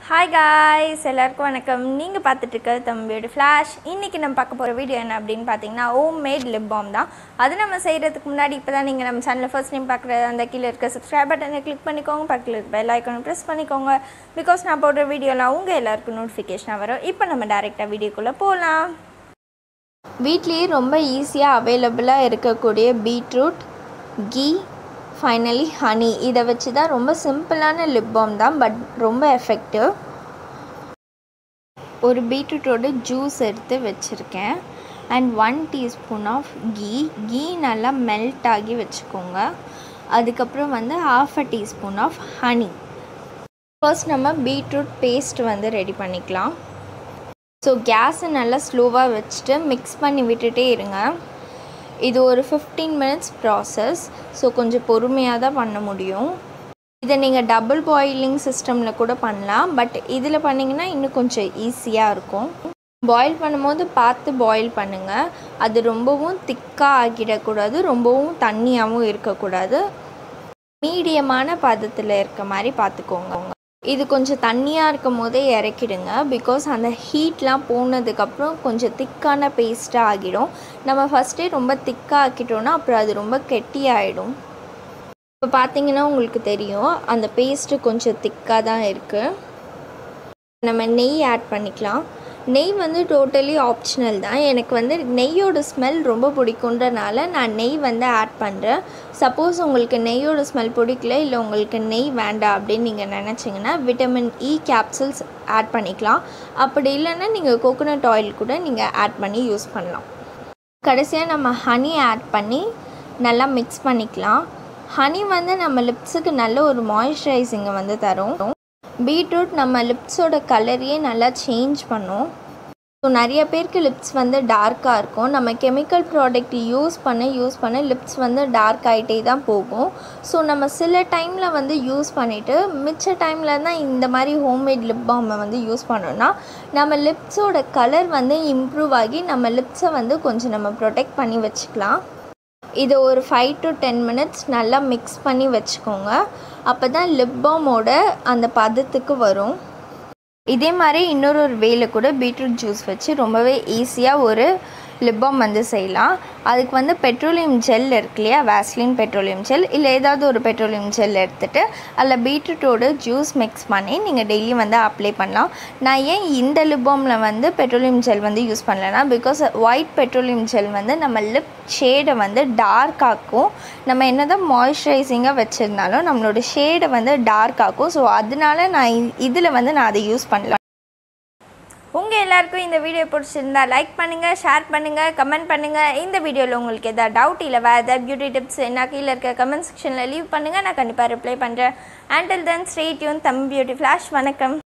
hi guys எல்லாருக்கும் வணக்கம் நீங்கள் பார்த்துட்டு இருக்க தம்பியோட ஃப்ளாஷ் இன்றைக்கி நம்ம பார்க்க போகிற வீடியோ என்ன அப்படின்னு பார்த்தீங்கன்னா ஹோம் மேட் லிப் பாம் தான் அது நம்ம செய்கிறதுக்கு முன்னாடி இப்போ தான் நீங்கள் நம்ம சேனலில் ஃபர்ஸ்ட் டைம் பார்க்குற அந்த கீழே இருக்க சப்ஸ்கிரைப் பட்டனை கிளிக் பண்ணிக்கோங்க பக்கத்தில் இருக்க பெல் ஐக்கானை ப்ரெஸ் பண்ணிக்கோங்க பிகாஸ் நான் போடுற வீடியோலாம் உங்கள் எல்லாருக்கும் நோட்டிஃபிகேஷனாக வரும் இப்போ நம்ம டேரெக்டாக வீடியோக்குள்ளே போகலாம் வீட்லேயே ரொம்ப ஈஸியாக அவைலபிளாக இருக்கக்கூடிய பீட்ரூட் கீ ஃபைனலி ஹனி இதை வச்சு தான் ரொம்ப சிம்பிளான லிப் பாம் தான் பட் ரொம்ப எஃபெக்டிவ் ஒரு பீட்ரூட்டோட ஜூஸ் எடுத்து வச்சுருக்கேன் and one teaspoon of ghee ghee நல்லா மெல்ட் ஆகி வச்சுக்கோங்க அதுக்கப்புறம் வந்து half a teaspoon of honey first நம்ம பீட்ரூட் பேஸ்ட் வந்து ரெடி பண்ணிக்கலாம் ஸோ கேஸை நல்லா ஸ்லோவாக வச்சுட்டு மிக்ஸ் பண்ணி விட்டுட்டே இருங்க இது ஒரு ஃபிஃப்டீன் மினிட்ஸ் ப்ராசஸ் ஸோ கொஞ்சம் பொறுமையாக தான் பண்ண முடியும் இதை நீங்கள் டபுள் பாயிலிங் சிஸ்டமில் கூட பண்ணலாம் பட் இதில் பண்ணிங்கன்னா இன்னும் கொஞ்சம் ஈஸியாக இருக்கும் பாயில் பண்ணும்போது பார்த்து பாயில் பண்ணுங்கள் அது ரொம்பவும் திக்காக ஆகிடக்கூடாது ரொம்பவும் தண்ணியாகவும் இருக்கக்கூடாது மீடியமான பதத்தில் இருக்க மாதிரி பார்த்துக்கோங்க இது கொஞ்சம் தண்ணியாக இருக்கும் போதே இறக்கிடுங்க பிகாஸ் அந்த ஹீட்லாம் போனதுக்கப்புறம் கொஞ்சம் திக்கான பேஸ்ட்டாக ஆகிடும் நம்ம ஃபஸ்ட்டே ரொம்ப திக்காக ஆக்கிட்டோன்னா அப்புறம் அது ரொம்ப கெட்டியாகிடும் இப்போ பார்த்தீங்கன்னா உங்களுக்கு தெரியும் அந்த பேஸ்ட்டு கொஞ்சம் திக்காக தான் இருக்குது நம்ம நெய் ஆட் பண்ணிக்கலாம் நெய் வந்து டோட்டலி ஆப்ஷனல் தான் எனக்கு வந்து நெய்யோட ஸ்மெல் ரொம்ப பிடிக்குன்றனால நான் நெய் வந்து ஆட் பண்ணுறேன் சப்போஸ் உங்களுக்கு நெய்யோட ஸ்மெல் பிடிக்கல இல்லை உங்களுக்கு நெய் வேண்டாம் அப்படின்னு நீங்கள் நினச்சிங்கன்னா விட்டமின் இ கேப்சூல்ஸ் ஆட் பண்ணிக்கலாம் அப்படி இல்லைன்னா நீங்கள் கோகோனட் ஆயில் கூட நீங்கள் ஆட் பண்ணி யூஸ் பண்ணலாம் கடைசியாக நம்ம ஹனி ஆட் பண்ணி நல்லா மிக்ஸ் பண்ணிக்கலாம் ஹனி வந்து நம்ம லிப்ஸுக்கு நல்ல ஒரு மாய்ஸ்சரைசிங்கை வந்து தரும் பீட்ரூட் நம்ம லிப்ஸோட கலரையே நல்லா சேஞ்ச் பண்ணும் ஸோ நிறைய பேருக்கு லிப்ஸ் வந்து டார்க்காக இருக்கும் நம்ம கெமிக்கல் ப்ராடக்ட் யூஸ் பண்ண யூஸ் பண்ண லிப்ஸ் வந்து டார்க் ஆகிட்டே தான் போகும் ஸோ நம்ம சில டைமில் வந்து யூஸ் பண்ணிவிட்டு மிச்ச டைமில் தான் இந்த மாதிரி ஹோம்மேட் லிப் பாமை வந்து யூஸ் பண்ணோன்னா நம்ம லிப்ஸோட கலர் வந்து இம்ப்ரூவ் ஆகி நம்ம லிப்ஸை வந்து கொஞ்சம் நம்ம ப்ரொடெக்ட் பண்ணி வச்சுக்கலாம் இதை ஒரு ஃபைவ் டு டென் மினிட்ஸ் நல்லா மிக்ஸ் பண்ணி வச்சுக்கோங்க அப்போ தான் லிப் பாமோட அந்த பதத்துக்கு வரும் இதே மாதிரி இன்னொரு ஒரு வேல கூட பீட்ரூட் ஜூஸ் வச்சு ரொம்பவே ஈஸியாக ஒரு லிப் பாம் வந்து செய்யலாம் அதுக்கு வந்து பெட்ரோலியம் ஜெல் இருக்கு இல்லையா வேஸ்லின் பெட்ரோலியம் ஜெல் இல்லை ஏதாவது ஒரு பெட்ரோலியம் ஜெல் எடுத்துகிட்டு அதில் பீட்ரூட்டோட ஜூஸ் மிக்ஸ் பண்ணி நீங்கள் டெய்லி வந்து அப்ளை பண்ணலாம் நான் ஏன் இந்த லிப் பாமில் வந்து பெட்ரோலியம் ஜெல் வந்து யூஸ் பண்ணலைன்னா பிகாஸ் ஒயிட் பெட்ரோலியம் ஜெல் வந்து நம்ம லிப் ஷேடை வந்து டார்க் ஆக்கும் நம்ம என்ன தான் மாய்ஸ்சரைசிங்காக வச்சுருந்தாலும் நம்மளோட ஷேடை வந்து டார்க் ஆக்கும் ஸோ அதனால நான் இதில் வந்து நான் அதை யூஸ் பண்ணலாம் உங்கள் எல்லாருக்கும் இந்த வீடியோ பிடிச்சிருந்தா லைக் பண்ணுங்கள் ஷேர் பண்ணுங்கள் கமெண்ட் பண்ணுங்கள் இந்த வீடியோவில் உங்களுக்கு எதாவது டவுட் இல்லை வேறு ஏதாவது பியூட்டி டிப்ஸ் என்ன கீழே இருக்க கமெண்ட் செக்ஷனில் லீவ் பண்ணுங்கள் நான் கண்டிப்பாக ரிப்ளை பண்ணுறேன் அண்டில் தென் ஸ்ட்ரெயிட் யூன் தம் பியூட்டி ஃப்ளாஷ் வணக்கம்